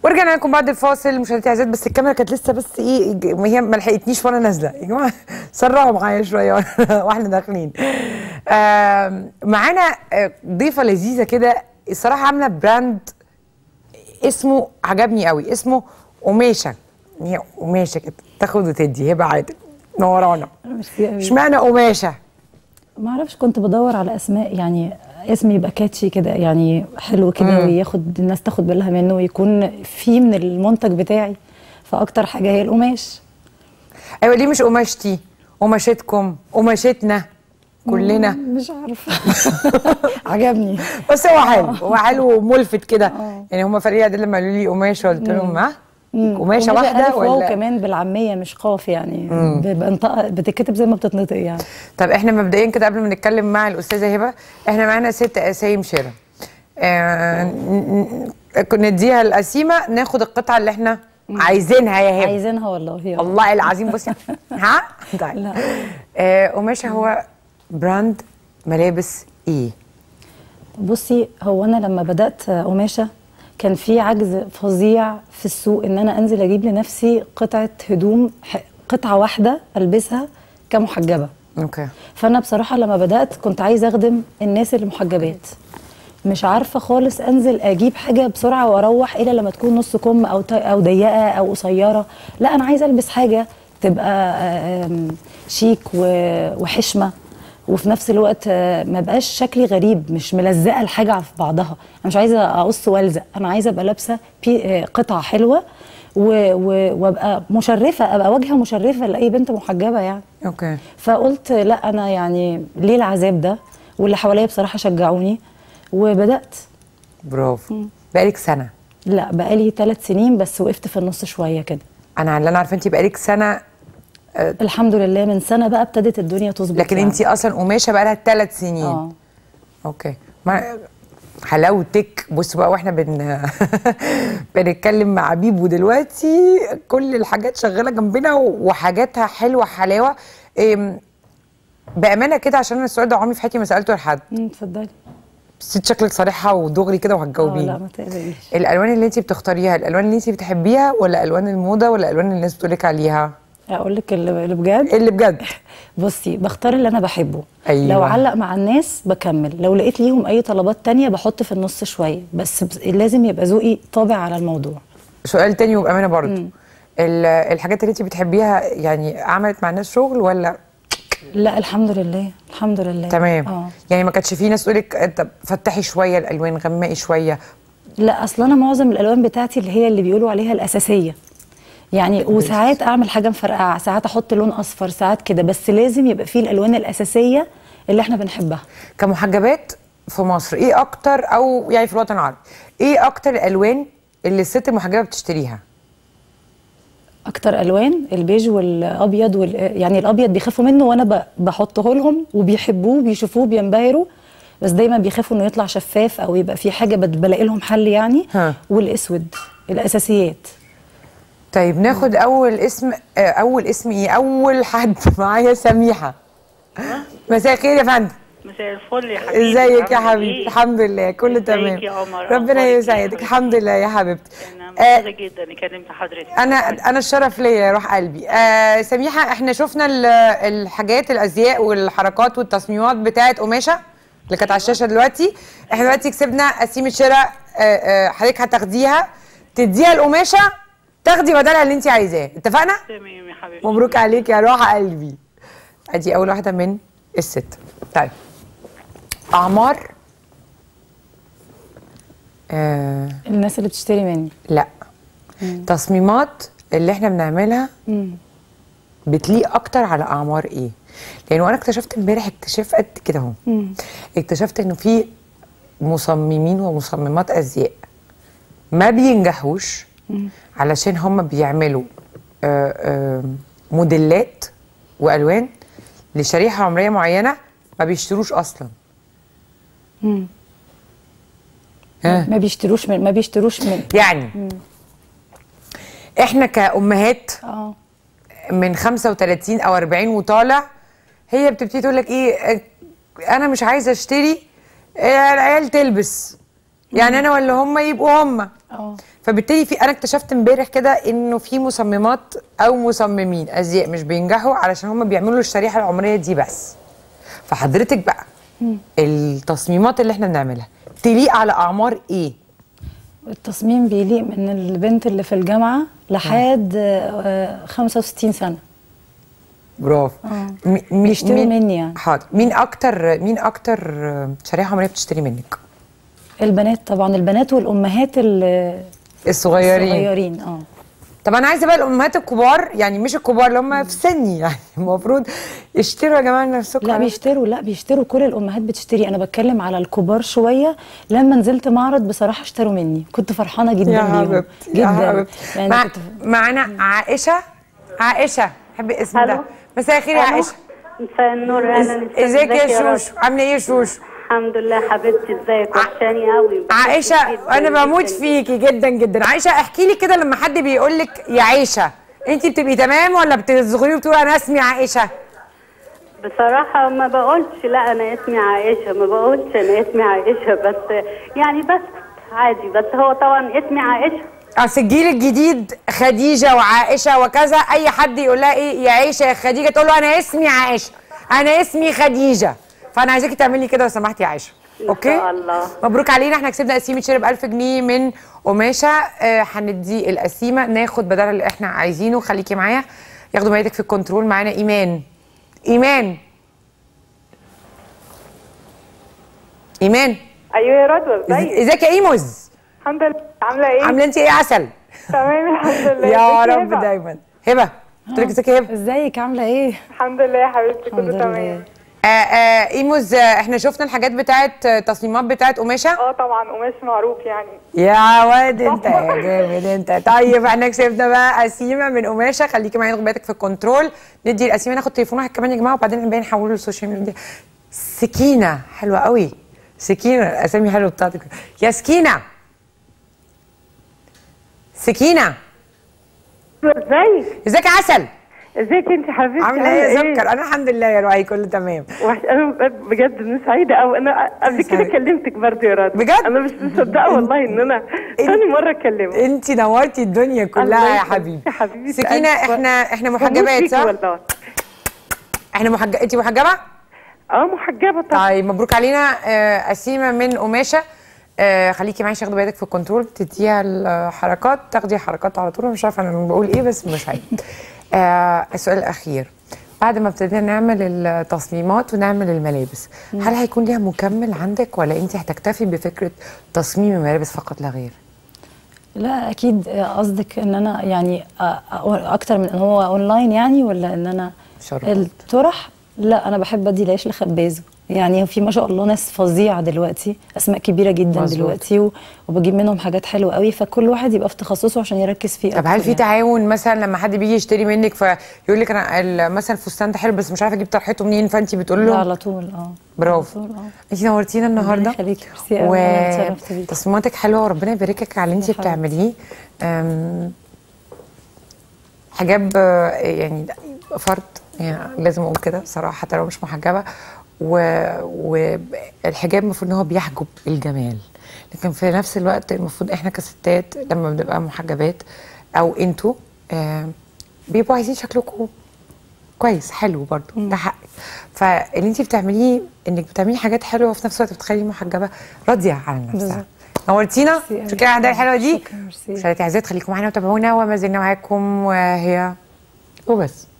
ورجعنا لكم بعد الفاصل مشاهدتي اعزائي بس الكاميرا كانت لسه بس ايه ج- هي ما لحقتنيش وانا نازله يا جماعه سرعوا معايا شويه واحنا داخلين آم، معانا آه، ضيفه لذيذه كده الصراحه عامله براند اسمه عجبني قوي اسمه قماشه هي قماشه كده تاخد وتدي هبه عادل نورانا ميرسي قوي اشمعنى قماشه ما اعرفش كنت بدور على اسماء يعني اسم يبقى كاتشي كده يعني حلو كده وياخد الناس تاخد بالها منه ويكون فيه من المنتج بتاعي فاكتر حاجه هي القماش ايوه ليه مش قماشتي قماشتكم قماشتنا كلنا مش عارفه عجبني بس هو حلو هو حلو وملفت كده يعني هم فريق اعداد لما قالوا لي قماشه قلت لهم ها قماشه واحده ألف واو ولا كمان بالعاميه مش قاف يعني بنطق بتتكتب زي ما بتتنطق يعني طب احنا مبدئيا كده قبل ما نتكلم مع الاستاذه هبه احنا معانا ست اسايم شراء آه ن- ن- نديها القسيمه ناخد القطعه اللي احنا عايزينها يا هبه عايزينها والله يلا والله العظيم بصي ها طيب لا. آه قماشه هو براند ملابس ايه بصي هو انا لما بدات قماشه كان في عجز فظيع في السوق ان انا انزل اجيب لنفسي قطعه هدوم ح- قطعه واحده البسها كمحجبه اوكي فانا بصراحه لما بدات كنت عايزه اخدم الناس المحجبات مش عارفه خالص انزل اجيب حاجه بسرعه واروح الا لما تكون نص كم او ت- او ضيقه او قصيره لا انا عايزه البس حاجه تبقى آم، شيك و- وحشمه وفي نفس الوقت آه، ما بقاش شكلي غريب مش ملزقه الحاجه في بعضها انا مش عايزه اقص والزق انا عايزه ابقى لابسه بي- آه، قطعه حلوه و- و- وابقى مشرفه ابقى واجهه مشرفه لاي بنت محجبه يعني اوكي فقلت لا انا يعني ليه العذاب ده واللي حواليا بصراحه شجعوني وبدات برافو بقالك سنه لا بقالي ثلاث سنين بس وقفت في النص شويه كده انا اللي انا عارفه انت بقالك سنه الحمد لله من سنه بقى ابتدت الدنيا تظبط لكن يعني. انت اصلا قماشه بقالها ثلاث سنين اه اوكي ما حلاوتك بص بقى واحنا بن بنتكلم مع بيبو دلوقتي كل الحاجات شغاله جنبنا وحاجاتها حلوه حلاوه إم، بامانه كده عشان انا السؤال ده عمري في حياتي ما سالته لحد أمم، اتفضلي بس انت شكلك صريحه ودغري كده اه لا وهتجاوبيني ما تقلقيش الالوان اللي انت بتختاريها الالوان اللي انت بتحبيها ولا الوان الموضه ولا الالوان اللي الناس بتقولك عليها اقول لك اللي اللي بجد اللي بجد بصي بختار اللي انا بحبه أيوة. لو علق مع الناس بكمل لو لقيت ليهم اي طلبات تانية بحط في النص شويه بس بس لازم يبقى ذوقي طابع على الموضوع سؤال تاني وبامانه برضو ال- الحاجات اللي انت بتحبيها يعني عملت مع الناس شغل ولا لا الحمد لله الحمد لله تمام اه يعني ما كانتش في ناس تقولك انت فتحي شويه الالوان غمقي شويه لا اصلا انا معظم الالوان بتاعتي اللي هي اللي بيقولوا عليها الاساسيه يعني وساعات اعمل حاجه مفرقعه ساعات احط لون اصفر ساعات كده بس لازم يبقى فيه الالوان الاساسيه اللي احنا بنحبها كمحجبات في مصر ايه اكتر او يعني في الوطن العربي ايه اكتر الالوان اللي الست المحجبه بتشتريها اكتر الوان البيج والابيض وال... يعني الابيض بيخافوا منه وانا ب... بحطه لهم وبيحبوه بيشوفوه بينبهروا بس دايما بيخافوا انه يطلع شفاف او يبقى فيه حاجه بد- بلاقي لهم حل يعني ها. والاسود الاساسيات طيب ناخد اول اسم آه، اول اسم ايه اول حد معايا سميحه مساء الخير يا فندم مساء الفل يا حبيبي ازيك يا عامل حبيبي إيه؟ الحمد لله كله ازيك تمام يا قمر؟ ربنا أخبارك إيه يا يسعدك حبيبتي؟ الحمد لله يا حبيبتي انا آه، مبسوطه جدا اني كلمت حضرتك انا انا الشرف ليا يا روح قلبي آه سميحه احنا شفنا ال- الحاجات الازياء والحركات والتصميمات بتاعه قماشه اللي كانت على الشاشه دلوقتي احنا دلوقتي كسبنا قسيمه شراء آه، آه، حضرتك هتاخديها تديها القماشه تاخدي بدلها اللي انت عايزاه اتفقنا تمام يا حبيبتي مبروك عليك يا روح قلبي ادي اول واحده من الست طيب اعمار آه الناس اللي بتشتري مني لا تصميمات اللي احنا بنعملها بتليق اكتر على اعمار ايه لانه انا اكتشفت امبارح اكتشاف قد كده اهو اكتشفت انه في مصممين ومصممات ازياء ما بينجحوش علشان هم بيعملوا آه، آه، موديلات والوان لشريحه عمريه معينه ما بيشتروش اصلا ها ما بيشتروش من ما بيشتروش من يعني احنا كامهات اه من 35 او 40 وطالع هي بتبتدي تقول لك ايه آه، انا مش عايزه اشتري آه، العيال تلبس يعني انا ولا هم يبقوا هم اه فبالتالي في انا اكتشفت امبارح كده انه في مصممات او مصممين ازياء مش بينجحوا علشان هم بيعملوا الشريحه العمريه دي بس فحضرتك بقى التصميمات اللي احنا بنعملها تليق على اعمار ايه التصميم بيليق من البنت اللي في الجامعه لحد آه، 65 سنه برافو آه. مي- مي- بيشتروا مين- مني يعني. حاضر مين اكتر مين اكتر شريحه عمريه بتشتري منك البنات طبعا البنات والامهات ال- الصغيرين الصغيرين اه طب انا عايزه بقى الامهات الكبار يعني مش الكبار اللي هم في سني يعني المفروض اشتروا يا جماعه نفسكم لا على- بيشتروا لا بيشتروا كل الامهات بتشتري انا بتكلم على الكبار شويه لما نزلت معرض بصراحه اشتروا مني كنت فرحانه جدا يا بيهم حبيبتي جدا يا حبيبتي يعني مع كنت معانا عائشه عائشه بحب الاسم ده ألو. مساء الخير يا ألو. عائشه مساء النور اهلا إز- ازيك يا رب؟ شوشو عامله ايه يا شوشو الحمد لله حبيبتي ازيك وحشاني قوي عائشه انا بموت فيكي جدا جدا عائشه احكي لي كده لما حد بيقول لك يا عائشه انت بتبقي تمام ولا بتصغري وبتقولي انا اسمي عائشه بصراحة ما بقولش لا أنا اسمي عائشة ما بقولش أنا اسمي عائشة بس يعني بس عادي بس هو طبعا اسمي عائشة اصل الجيل الجديد خديجه وعائشه وكذا اي حد يقول لها ايه يا عائشه يا خديجه تقول له انا اسمي عائشه انا اسمي خديجه فانا عايزاكي تعملي كده لو سمحتي يا عائشه إن اوكي شاء الله. مبروك علينا احنا كسبنا قسيمه شرب 1000 جنيه من قماشه آه، هندي القسيمه ناخد بدل اللي احنا عايزينه خليكي معايا ياخدوا ميتك في الكنترول معانا ايمان ايمان ايمان ايوه يا رضوى ازيك ازيك يا ايموز الحمد لله عامله ايه عامله انت ايه عسل تمام الحمد لله يا ازيك رب هبة؟ دايما هبه قلت لك ازيك يا هبه ازيك عامله ايه الحمد لله يا حبيبتي الحمد كله تمام لله آه آه ايموز آه احنا شفنا الحاجات بتاعت آه، تصميمات بتاعت قماشه اه طبعا قماش معروف يعني يا واد انت يا جامد انت طيب احنا كسبنا بقى قسيمه من قماشه خليكي معايا ناخد بالك في الكنترول ندي القسيمه ناخد تليفون واحد كمان يا جماعه وبعدين نبقى نحوله للسوشيال ميديا سكينه حلوه قوي سكينه الاسامي حلوه بتاعتك يا سكينه سكينه ازيك ازيك يا عسل ازيك انت حبيبتي عامله ايه يا سكر انا الحمد لله يا رؤي كله تمام وحش انا بجد انا سعيده قوي انا قبل كده سعيدة. كلمتك برضه يا رضوى بجد؟ انا مش مصدقه والله ان انا ثاني مره اكلمك انت نورتي الدنيا كلها الله يا يخليك حبيبي يا حبيبتي سكينه ألف احنا احنا بموت محجبات فيكي صح؟ والله احنا محجبه انت محجبه؟ اه محجبه طبعا طيب مبروك علينا آه، قسيمه من قماشه آه، خليكي معايا تاخدي بالك في الكنترول تديها الحركات تاخدي حركات على طول مش عارفه انا بقول ايه بس مش عارفه آه السؤال الاخير بعد ما ابتدينا نعمل التصميمات ونعمل الملابس هل هيكون ليها مكمل عندك ولا انت هتكتفي بفكره تصميم الملابس فقط لا غير لا اكيد قصدك ان انا يعني أ- أ- اكتر من ان هو اونلاين يعني ولا ان انا شرف. الطرح لا انا بحب ادي العيش لخبازه يعني في ما شاء الله ناس فظيعه دلوقتي اسماء كبيره جدا مظبوط. دلوقتي و- وبجيب منهم حاجات حلوه قوي فكل واحد يبقى في تخصصه عشان يركز فيه طب هل أكتر في يعني. تعاون مثلا لما حد بيجي يشتري منك فيقول لك انا ال- مثلا الفستان ده حلو بس مش عارفه اجيب طرحته منين فانت بتقول لا له على طول اه برافو على طول، اه انت نورتينا النهارده يخليكي، ميرسي قوي، أنا اتشرفت بيكي. وتصميماتك حلوه وربنا يباركك على اللي انت يا حبيبتي. بتعمليه أم، حجاب آه، يعني فرد يعني لازم اقول كده بصراحه حتى لو مش محجبه والحجاب المفروض ان هو بيحجب الجمال لكن في نفس الوقت المفروض احنا كستات لما بنبقى محجبات او انتوا آه، بيبقوا عايزين شكلكم كويس حلو برضو ده حقك فاللي انت بتعمليه انك بتعملي حاجات حلوه وفي نفس الوقت بتخلي محجبه راضيه على نفسها بالظبط. نورتينا ميرسي أوي. شكرا على الهدايا الحلوه دي شكرا، ميرسي. مشاهداتي اعزائي خليكم معانا وتابعونا وما زلنا معاكم وهي وبس